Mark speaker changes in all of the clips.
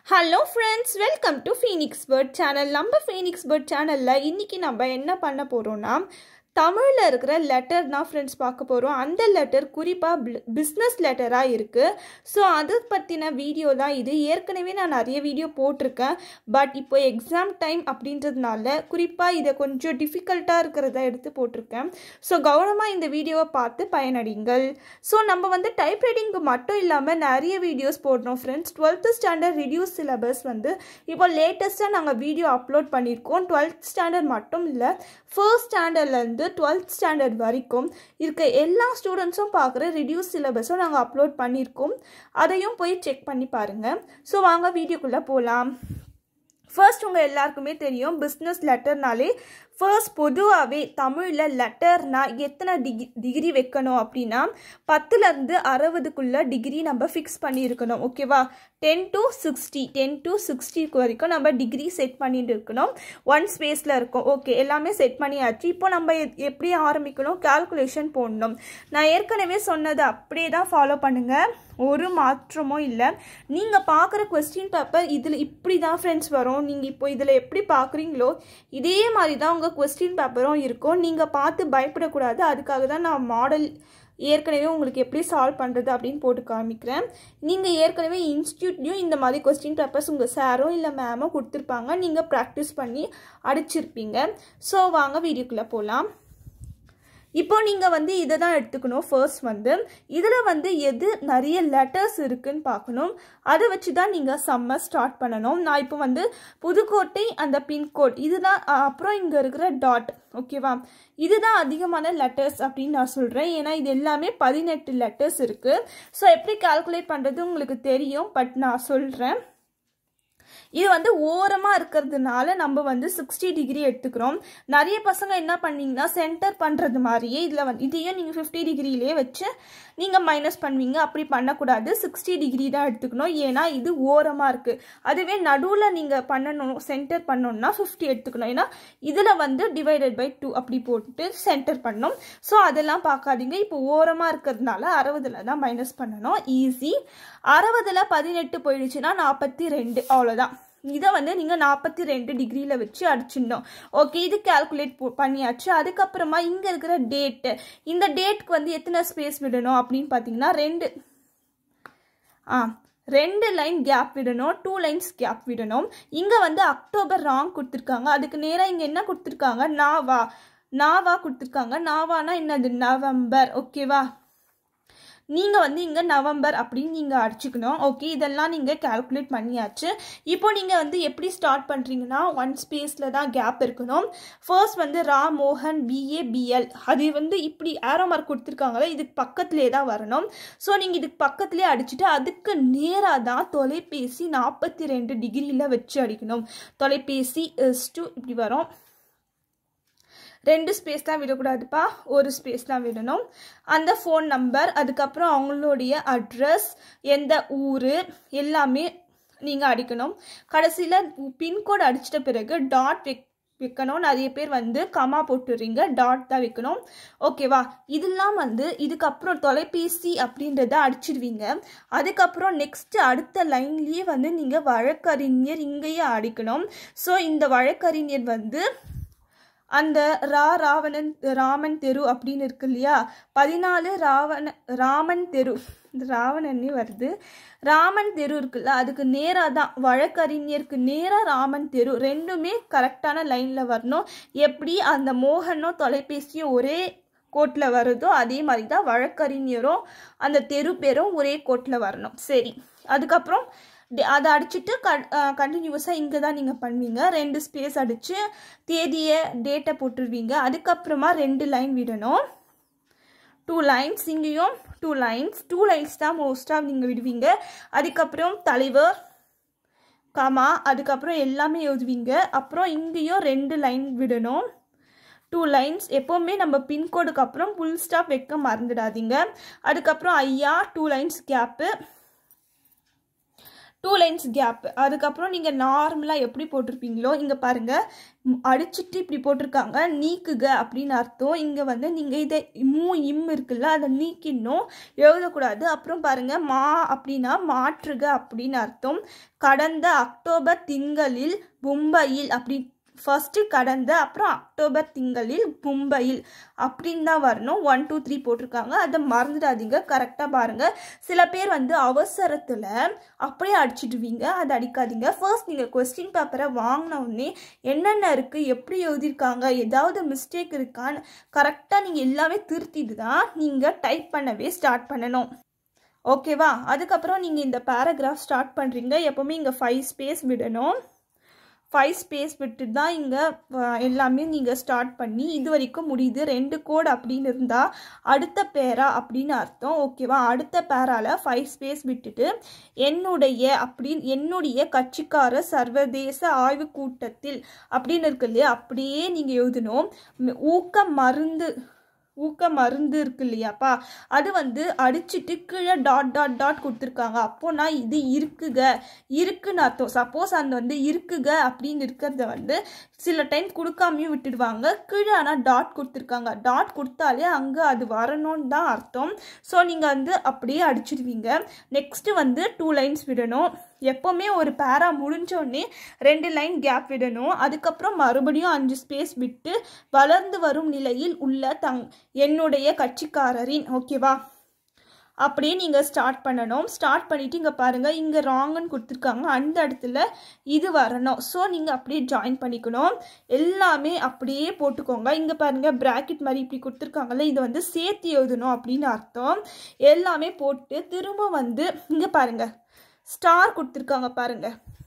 Speaker 1: hello friends welcome to Phoenix Bird channel நம்ம Phoenix Bird சேனலில் இன்றைக்கி நம்ம என்ன பண்ண போகிறோம்னா தமிழில் இருக்கிற லெட்டர் தான் ஃப்ரெண்ட்ஸ் பார்க்க போகிறோம் அந்த லெட்டர் குறிப்பாக பிஸ்னஸ் லெட்டராக இருக்குது ஸோ அதை பற்றின வீடியோ தான் இது ஏற்கனவே நான் நிறைய வீடியோ போட்டிருக்கேன் பட் இப்போ எக்ஸாம் டைம் அப்படின்றதுனால குறிப்பாக இதை கொஞ்சம் டிஃபிகல்ட்டாக இருக்கிறத எடுத்து போட்டிருக்கேன் ஸோ கவனமாக இந்த வீடியோவை பார்த்து பயனடைங்கள் ஸோ நம்ம வந்து டைப் ரைட்டிங்க்கு மட்டும் இல்லாமல் நிறைய வீடியோஸ் போடுறோம் friends twelfth standard reduce syllabus வந்து இப்போ லேட்டஸ்ட்டாக நாங்கள் வீடியோ அப்லோட் பண்ணியிருக்கோம் டுவெல்த் ஸ்டாண்டர்ட் மட்டும் இல்லை ஃபர்ஸ்ட் ஸ்டாண்டர்ட்லேருந்து டுவெல்த் ஸ்டாண்டர்ட் வரைக்கும் இருக்க எல்லா ஸ்டூடெண்ட்ஸும் பார்க்குற ரிடியூஸ் சிலபஸும் நாங்கள் அப்லோட் பண்ணியிருக்கோம் அதையும் போய் செக் பண்ணி பாருங்கள் ஸோ வாங்க வீடியோக்குள்ளே போகலாம் ஃபர்ஸ்ட் உங்கள் எல்லாருக்குமே தெரியும் பிஸ்னஸ் லெட்டர்னாலே ஃபர்ஸ்ட் பொதுவாகவே தமிழில் லெட்டர்னா எத்தனை டிகி டிகிரி வைக்கணும் அப்படின்னா பத்துலேருந்து அறுபதுக்குள்ளே டிகிரி நம்ம ஃபிக்ஸ் பண்ணியிருக்கணும் ஓகேவா ten to sixty ten to சிக்ஸ்டிக்கு வரைக்கும் நம்ம டிகிரி செட் பண்ணிட்டு இருக்கணும் ஒன் ஸ்பேஸில் இருக்கும் ஓகே எல்லாமே செட் பண்ணியாச்சு இப்போ நம்ம எப்படி ஆரம்பிக்கணும் கால்குலேஷன் போடணும் நான் ஏற்கனவே சொன்னதை அப்படியே தான் ஃபாலோ பண்ணுங்கள் ஒரு மாற்றமும் இல்லை நீங்கள் பார்க்குற கொஸ்டின் பேப்பர் இதில் இப்படி தான் ஃப்ரெண்ட்ஸ் வரும் நீங்கள் இப்போ இதில் எப்படி பார்க்குறீங்களோ இதே மாதிரி தான் உங்கள் கொஸ்டின் பேப்பரும் இருக்கும் நீங்கள் பார்த்து பயப்படக்கூடாது அதுக்காக தான் நான் மாடல் ஏற்கனவே உங்களுக்கு எப்படி சால்வ் பண்ணுறது அப்படின்னு போட்டு காமிக்கிறேன் நீங்கள் ஏற்கனவே இன்ஸ்டியூட்லேயும் இந்த மாதிரி கொஸ்டின் பேப்பர்ஸ் உங்கள் சாரோ இல்லை மேமோ கொடுத்துருப்பாங்க நீங்கள் ப்ராக்டிஸ் பண்ணி அடிச்சிருப்பீங்க ஸோ வாங்க வீடியோக்குள்ளே போகலாம் இப்போ நீங்கள் வந்து இதை தான் எடுத்துக்கணும் ஃபர்ஸ்ட் வந்து இதில் வந்து எது நிறைய லெட்டர்ஸ் இருக்குன்னு பார்க்கணும் அதை வச்சு தான் நீங்கள் செம்ம ஸ்டார்ட் பண்ணணும் நான் இப்போ வந்து புதுக்கோட்டை அந்த பின்கோட் இதுதான் அப்புறம் இங்கே இருக்கிற டாட் ஓகேவா இதுதான் அதிகமான லெட்டர்ஸ் அப்படின்னு நான் சொல்கிறேன் ஏன்னா இது எல்லாமே பதினெட்டு லெட்டர்ஸ் இருக்குது ஸோ எப்படி கால்குலேட் பண்ணுறது உங்களுக்கு தெரியும் பட் நான் சொல்கிறேன் இது வந்து ஓரமாக இருக்கிறதுனால நம்ம வந்து சிக்ஸ்டி டிகிரி எடுத்துக்கிறோம் நிறைய பசங்க என்ன பண்ணீங்கன்னா சென்டர் பண்ணுறது மாதிரியே இதில் வந்து இதையும் நீங்கள் ஃபிஃப்டி டிகிரியிலே வச்சு நீங்கள் மைனஸ் பண்ணுவீங்க அப்படி பண்ணக்கூடாது சிக்ஸ்டி டிகிரி தான் எடுத்துக்கணும் ஏன்னா இது ஓரமாக இருக்குது அதுவே நடுவில் நீங்கள் பண்ணணும் சென்டர் பண்ணணும்னா ஃபிஃப்டி எடுத்துக்கணும் ஏன்னா இதில் வந்து டிவைடட் பை டூ அப்படி போட்டு சென்டர் பண்ணணும் ஸோ அதெல்லாம் பார்க்காதீங்க இப்போ ஓரமாக இருக்கிறதுனால அறுபதில் தான் மைனஸ் பண்ணணும் ஈஸி அறுபதில் பதினெட்டு போயிடுச்சுன்னா நாற்பத்தி ரெண்டு அவ்வளோதான் இதை வந்து நீங்கள் நாற்பத்தி ரெண்டு டிகிரியில் வச்சு அடிச்சிடணும் ஓகே இது கேல்குலேட் பண்ணியாச்சு அதுக்கப்புறமா இங்கே இருக்கிற டேட்டு இந்த டேட்டுக்கு வந்து எத்தனை ஸ்பேஸ் விடணும் அப்படின்னு பார்த்தீங்கன்னா ரெண்டு ஆ ரெண்டு லைன் கேப் விடணும் டூ லைன்ஸ் கேப் விடணும் இங்கே வந்து அக்டோபர் ராங் கொடுத்துருக்காங்க அதுக்கு நேராக இங்கே என்ன கொடுத்துருக்காங்க நாவா நாவா கொடுத்துருக்காங்க நாவானா என்னது நவம்பர் ஓகேவா நீங்கள் வந்து இங்கே நவம்பர் அப்படின்னு நீங்கள் அடிச்சுக்கணும் ஓகே இதெல்லாம் நீங்கள் கால்குலேட் பண்ணியாச்சு இப்போ நீங்கள் வந்து எப்படி ஸ்டார்ட் பண்ணுறீங்கன்னா ஒன் ஸ்பேஸில் தான் கேப் இருக்கணும் ஃபர்ஸ்ட் வந்து ரா மோகன் பிஏ பிஎல் அது வந்து இப்படி ஆரோ மார்க் கொடுத்துருக்காங்களே இதுக்கு பக்கத்துலேயே தான் வரணும் ஸோ நீங்கள் இதுக்கு பக்கத்துலேயே அடிச்சுட்டு அதுக்கு நேராக தான் தொலைபேசி நாற்பத்தி ரெண்டு டிகிரியில் வச்சு அடிக்கணும் தொலைபேசி இஸ் டு இப்படி வரும் ரெண்டு ஸ்பேஸ் தான் விடக்கூடாதுப்பா ஒரு ஸ்பேஸ் தான் விடணும் அந்த ஃபோன் நம்பர் அதுக்கப்புறம் அவங்களுடைய அட்ரஸ் எந்த ஊர் எல்லாமே நீங்கள் அடிக்கணும் கடைசியில் பின்கோடு அடிச்சிட்ட பிறகு டாட் வெக் வைக்கணும் நிறைய பேர் வந்து கமா போட்டுடுறீங்க டாட் தான் வைக்கணும் ஓகேவா இதெல்லாம் வந்து இதுக்கப்புறம் தொலைபேசி அப்படின்றத அடிச்சிடுவீங்க அதுக்கப்புறம் நெக்ஸ்ட் அடுத்த லைன்லேயே வந்து நீங்கள் வழக்கறிஞர் இங்கேயே அடிக்கணும் ஸோ இந்த வழக்கறிஞர் வந்து அந்த ரா ராவணன் ராமன் தெரு அப்படின்னு இருக்கு இல்லையா பதினாலு ராவண ராமன் தெரு இந்த ராவணன்னே வருது ராமன் தெரு இருக்குல்ல அதுக்கு நேராக தான் வழக்கறிஞருக்கு நேராக ராமன் தெரு ரெண்டுமே கரெக்டான லைனில் வரணும் எப்படி அந்த மோகனும் தொலைபேசியும் ஒரே கோட்டில் வருதோ அதே மாதிரி தான் வழக்கறிஞரும் அந்த தெரு பேரும் ஒரே கோட்டில் வரணும் சரி அதுக்கப்புறம் அதை அடிச்சுட்டு கன் கண்டினியூஸாக இங்கே தான் நீங்கள் பண்ணுவீங்க ரெண்டு ஸ்பேஸ் அடித்து தேதியை டேட்டை போட்டுருவீங்க அதுக்கப்புறமா ரெண்டு லைன் விடணும் டூ லைன்ஸ் இங்கேயும் டூ லைன்ஸ் டூ லைன்ஸ் தான் மோஸ்ட்டாக நீங்கள் விடுவீங்க அதுக்கப்புறம் தலைவர் கமா அதுக்கப்புறம் எல்லாமே எழுதுவீங்க அப்புறம் இங்கேயும் ரெண்டு லைன் விடணும் டூ லைன்ஸ் எப்போவுமே நம்ம பின்கோடுக்கு அப்புறம் ஃபுல் ஸ்டாப் வைக்க மறந்துடாதீங்க அதுக்கப்புறம் ஐயா two lines gap two lines gap அதுக்கப்புறம் நீங்கள் நார்மலாக எப்படி போட்டிருப்பீங்களோ இங்கே பாருங்கள் அடிச்சுட்டு இப்படி போட்டிருக்காங்க நீக்குக அப்படின்னு அர்த்தம் இங்கே வந்து நீங்கள் இதை மூ இம் இருக்குல்ல அதை நீக்கிடணும் எழுதக்கூடாது அப்புறம் பாருங்கள் மா அப்படின்னா மாற்றுக அப்படின்னு அர்த்தம் கடந்த அக்டோபர் திங்களில் மும்பையில் அப்படி ஃபஸ்ட்டு கடந்த அப்புறம் அக்டோபர் திங்களில் மும்பையில் அப்படின்னு தான் வரணும் ஒன் டூ த்ரீ போட்டிருக்காங்க அதை மறந்துடாதீங்க கரெக்டாக பாருங்கள் சில பேர் வந்து அவசரத்தில் அப்படியே அடிச்சிடுவீங்க அதை அடிக்காதீங்க ஃபர்ஸ்ட் நீங்கள் கொஸ்டின் பேப்பரை வாங்கின உடனே என்னென்ன இருக்குது எப்படி எழுதியிருக்காங்க ஏதாவது மிஸ்டேக் இருக்கான்னு கரெக்டாக நீங்கள் எல்லாமே திருத்திட்டு தான் நீங்கள் டைப் பண்ணவே ஸ்டார்ட் பண்ணணும் ஓகேவா அதுக்கப்புறம் நீங்கள் இந்த பேராகிராஃப் ஸ்டார்ட் பண்ணுறீங்க எப்போவுமே இங்கே ஃபைவ் ஸ்பேஸ் விடணும் ஃபைவ் ஸ்பேஸ் விட்டு தான் இங்கே எல்லாமே நீங்கள் ஸ்டார்ட் பண்ணி இது வரைக்கும் முடியுது ரெண்டு கோட் அப்படின்னு இருந்தால் அடுத்த பேரா அப்படின்னு அர்த்தம் ஓகேவா அடுத்த பேரால ஃபைவ் ஸ்பேஸ் விட்டுட்டு என்னுடைய அப்படின்னு என்னுடைய கட்சிக்கார சர்வதேச ஆய்வு கூட்டத்தில் அப்படின்னு இருக்கு இல்லையா அப்படியே நீங்கள் எழுதணும் ஊக்க மருந்து ஊக்க மருந்து இருக்கு இல்லையாப்பா அது வந்து அடிச்சுட்டு கீழே டாட் டாட் டாட் கொடுத்துருக்காங்க அப்போனா இது இருக்குக இருக்குன்னு அர்த்தம் சப்போஸ் அந்த வந்து இருக்குக அப்படின்னு இருக்கிறத வந்து சில டைம் கொடுக்காமையும் விட்டுடுவாங்க கீழே ஆனால் டாட் கொடுத்துருக்காங்க டாட் கொடுத்தாலே அங்கே அது வரணும்னு தான் அர்த்தம் ஸோ நீங்கள் வந்து அப்படியே அடிச்சிடுவீங்க நெக்ஸ்ட்டு வந்து டூ லைன்ஸ் விடணும் எப்போவுமே ஒரு பேரா முடிஞ்சோடனே ரெண்டு லைன் கேப் விடணும் அதுக்கப்புறம் மறுபடியும் அஞ்சு ஸ்பேஸ் விட்டு வளர்ந்து வரும் நிலையில் உள்ள தங் என்னுடைய கட்சிக்காரரின் ஓகேவா அப்படியே நீங்கள் ஸ்டார்ட் பண்ணணும் ஸ்டார்ட் பண்ணிவிட்டு இங்கே பாருங்கள் இங்கே ராங்குன்னு கொடுத்துருக்காங்க அந்த இடத்துல இது வரணும் ஸோ நீங்கள் அப்படியே ஜாயின் பண்ணிக்கணும் எல்லாமே அப்படியே போட்டுக்கோங்க இங்கே பாருங்கள் ப்ராக்கெட் மாதிரி இப்படி கொடுத்துருக்காங்கல்ல இதை வந்து சேர்த்து எழுதணும் அப்படின்னு அர்த்தம் எல்லாமே போட்டு திரும்ப வந்து இங்கே பாருங்கள் ஸ்டார் கொடுத்துருக்காங்க பாருங்க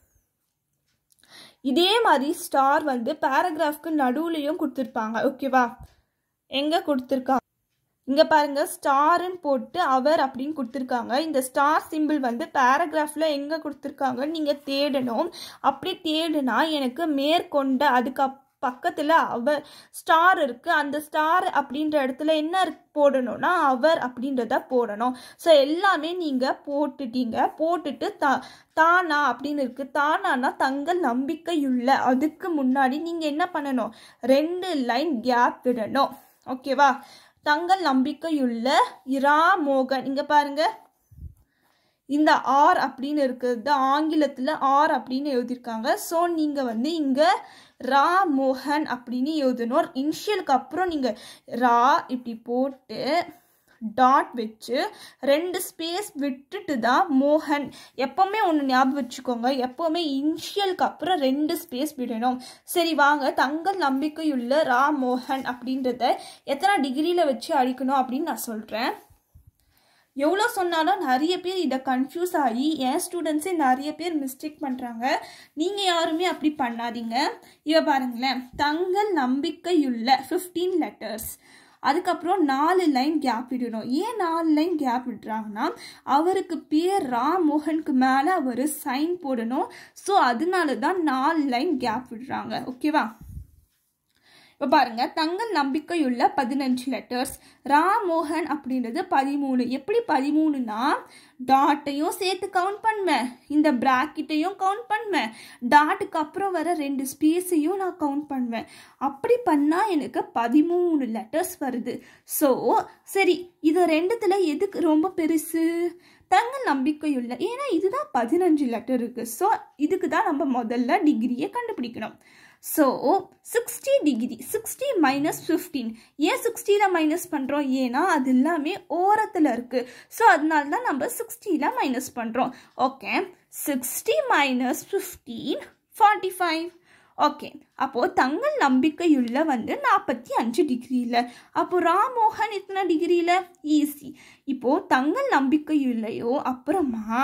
Speaker 1: இதே மாதிரி ஸ்டார் வந்து பேராகிராஃப்க்கு நடுவுலையும் கொடுத்துருப்பாங்க ஓகேவா எங்கே கொடுத்துருக்காங்க இங்கே பாருங்க ஸ்டாருன்னு போட்டு அவர் அப்படின்னு கொடுத்துருக்காங்க இந்த ஸ்டார் சிம்பிள் வந்து பேராகிராஃபில் எங்கே கொடுத்துருக்காங்கன்னு நீங்கள் தேடணும் அப்படி தேடுனா எனக்கு மேற்கொண்ட அதுக்கு பக்கத்தில் அவர் ஸ்டார் இருக்குது அந்த ஸ்டார் அப்படின்ற இடத்துல என்ன போடணும்னா அவர் அப்படின்றத போடணும் ஸோ எல்லாமே நீங்கள் போட்டுட்டீங்க போட்டுட்டு தா தானா அப்படின்னு இருக்குது தானானா தங்கள் நம்பிக்கையுள்ள அதுக்கு முன்னாடி நீங்கள் என்ன பண்ணணும் ரெண்டு லைன் கேப் விடணும் ஓகேவா தங்கள் நம்பிக்கையுள்ள இரா மோகன் இங்கே பாருங்க இந்த ஆர் அப்படின்னு இருக்கிறது ஆங்கிலத்தில் ஆர் அப்படின்னு எழுதியிருக்காங்க ஸோ நீங்கள் வந்து இங்கே ரா மோகன் அப்படின்னு எழுதணும் இனிஷியலுக்கு அப்புறம் நீங்கள் ரா இப்படி போட்டு டாட் வச்சு ரெண்டு ஸ்பேஸ் விட்டுட்டு தான் மோகன் எப்போவுமே ஒன்று ஞாபகம் வச்சுக்கோங்க எப்போவுமே இனிஷியலுக்கு அப்புறம் ரெண்டு ஸ்பேஸ் விடணும் சரி வாங்க தங்கள் நம்பிக்கையுள்ள ரா மோகன் அப்படின்றத எத்தனை டிகிரியில் வச்சு அழிக்கணும் அப்படின்னு நான் சொல்கிறேன் எவ்வளோ சொன்னாலும் நிறைய பேர் இதை கன்ஃபியூஸ் ஆகி என் ஸ்டூடெண்ட்ஸே நிறைய பேர் மிஸ்டேக் பண்ணுறாங்க நீங்கள் யாருமே அப்படி பண்ணாதீங்க இவ பாருங்களேன் தங்கள் நம்பிக்கையுள்ள ஃபிஃப்டீன் லெட்டர்ஸ் அதுக்கப்புறம் நாலு லைன் கேப் விடணும் ஏன் நாலு லைன் கேப் விடுறாங்கன்னா அவருக்கு பேர் ராம்மோகனுக்கு மேலே அவர் சைன் போடணும் ஸோ அதனால தான் நாலு லைன் கேப் விடுறாங்க ஓகேவா இப்போ பாருங்க தங்கள் நம்பிக்கையுள்ள பதினஞ்சு லெட்டர்ஸ் ராமோகன் அப்படின்றது பதிமூணு எப்படி பதிமூணுனா டாட்டையும் சேர்த்து கவுண்ட் பண்ணுவேன் இந்த ப்ராக்கெட்டையும் கவுண்ட் பண்ணுவேன் டாட்டுக்கு அப்புறம் வர ரெண்டு ஸ்பேஸையும் நான் கவுண்ட் பண்ணுவேன் அப்படி பண்ணால் எனக்கு பதிமூணு லெட்டர்ஸ் வருது ஸோ சரி இது ரெண்டுத்தில் எதுக்கு ரொம்ப பெருசு தங்கள் நம்பிக்கையுள்ள ஏன்னா இதுதான் பதினஞ்சு லெட்டர் இருக்குது ஸோ இதுக்கு தான் நம்ம முதல்ல டிகிரியை கண்டுபிடிக்கணும் so sixty degree sixty minus fifteen ஏன் சிக்ஸ்டியில் மைனஸ் பண்ணுறோம் ஏன்னா அது எல்லாமே ஓரத்தில் இருக்குது ஸோ அதனால தான் நம்ம சிக்ஸ்டியில் மைனஸ் பண்ணுறோம் okay sixty minus fifteen forty five okay அப்போது தங்கள் நம்பிக்கையுள்ள வந்து நாற்பத்தி அஞ்சு டிகிரியில் அப்போது ராமோகன் எத்தனை டிகிரியில் ஈஸி இப்போது தங்கள் நம்பிக்கையுள்ளையோ அப்புறமா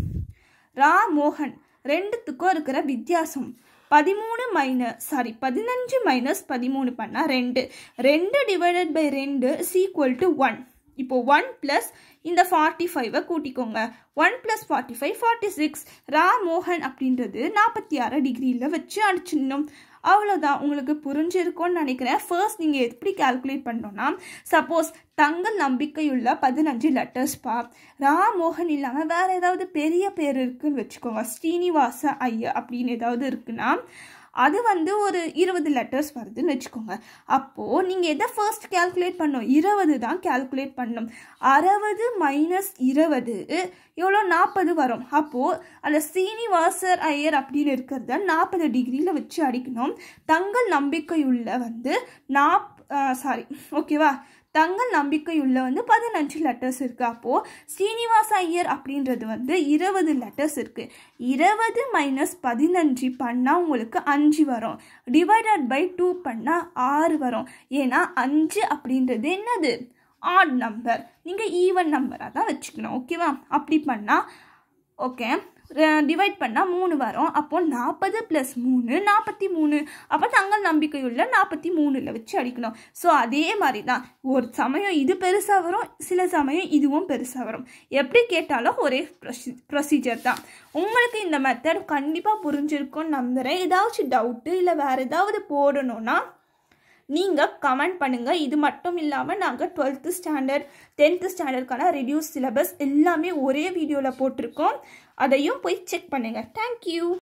Speaker 1: ராமோகன் ரெண்டுத்துக்கும் இருக்கிற வித்தியாசம் பதிமூணு மைனஸ் சாரி பதினஞ்சு மைனஸ் பதிமூணு பண்ணால் ரெண்டு ரெண்டு டிவைடட் பை ரெண்டு இஸ் ஈக்குவல் டு ஒன் இப்போ ஒன் ப்ளஸ் இந்த ஃபார்ட்டி ஃபைவை கூட்டிக்கோங்க one plus forty five forty six ரா மோகன் அப்படின்றது நாற்பத்தி ஆறு டிகிரியில் வச்சு அடிச்சிடணும் அவ்வளோதான் உங்களுக்கு புரிஞ்சிருக்கும்னு நினைக்கிறேன் ஃபர்ஸ்ட் நீங்கள் எப்படி கால்குலேட் பண்ணோன்னா சப்போஸ் தங்கள் நம்பிக்கையுள்ள பதினஞ்சு லெட்டர்ஸ் பா ராமோகன் இல்லாமல் வேறு ஏதாவது பெரிய பேர் இருக்குன்னு வச்சுக்கோங்க ஸ்ரீனிவாச ஐயா அப்படின்னு ஏதாவது இருக்குன்னா அது வந்து ஒரு இருபது லெட்டர்ஸ் வருதுன்னு வச்சுக்கோங்க அப்போது நீங்கள் எதை ஃபர்ஸ்ட் கேல்குலேட் பண்ணணும் இருபது தான் கேல்குலேட் பண்ணணும் அறுபது மைனஸ் இருபது எவ்வளோ நாற்பது வரும் அப்போது அதில் சீனிவாசர் ஐயர் அப்படின்னு இருக்கிறத நாற்பது டிகிரியில் வச்சு அடிக்கணும் தங்கள் நம்பிக்கையுள்ள வந்து நாப் சாரி ஓகேவா தங்கள் நம்பிக்கையுள்ள வந்து பதினஞ்சு லெட்டர்ஸ் இருக்குது அப்போது ஸ்ரீனிவாச ஐயர் அப்படின்றது வந்து இருபது லெட்டர்ஸ் இருக்குது இருபது மைனஸ் பதினஞ்சு பண்ணால் உங்களுக்கு அஞ்சு வரும் டிவைடட் பை டூ பண்ணால் ஆறு வரும் ஏன்னா அஞ்சு அப்படின்றது என்னது ஆட் நம்பர் நீங்கள் ஈவன் நம்பராக தான் வச்சுக்கணும் ஓகேவா அப்படி பண்ணால் ஓகே டிவைட் பண்ணால் மூணு வரும் அப்போ நாற்பது ப்ளஸ் மூணு நாற்பத்தி மூணு அப்போ தங்கள் நம்பிக்கையுள்ள நாற்பத்தி மூணில் வச்சு அடிக்கணும் ஸோ அதே மாதிரி தான் ஒரு சமயம் இது பெருசாக வரும் சில சமயம் இதுவும் பெருசாக வரும் எப்படி கேட்டாலும் ஒரே ப்ரொசி ப்ரொசீஜர் தான் உங்களுக்கு இந்த மெத்தட் கண்டிப்பாக புரிஞ்சிருக்கும்னு நம்புகிறேன் ஏதாச்சும் டவுட்டு இல்லை வேறு ஏதாவது போடணும்னா நீங்கள் கமெண்ட் பண்ணுங்கள் இது மட்டும் இல்லாமல் நாங்கள் டுவெல்த்து ஸ்டாண்டர்ட் டென்த்து ஸ்டாண்டர்டுக்கான ரெடியூஸ் சிலபஸ் எல்லாமே ஒரே வீடியோவில் போட்டிருக்கோம் அதையும் போய் செக் பண்ணுங்கள் தேங்க்யூ